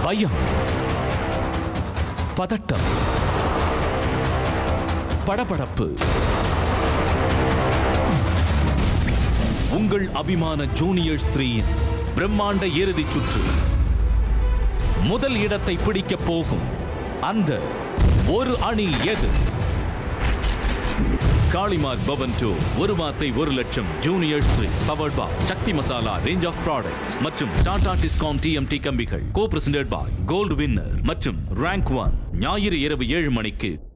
பயம் பதட்டம் படபடப்பு உங்கள் அபிமான ஜூனியர்ஸ் த்ரீயின் பிரம்மாண்ட இறுதிச் சுற்று முதல் இடத்தை பிடிக்கப் போகும் அந்த ஒரு அணி எது காளிமார்க் பவன் டூ ஒரு வார்த்தை ஒரு லட்சம் juniors three powered by Sakthi Masala range of products மற்றும் டாடா டிஸ்காம் டிஎம்டி கம்பிகள் co presented by gold winner மற்றும் ரேங்க் ஒன் ஞாயிறு இரவு ஏழு மணிக்கு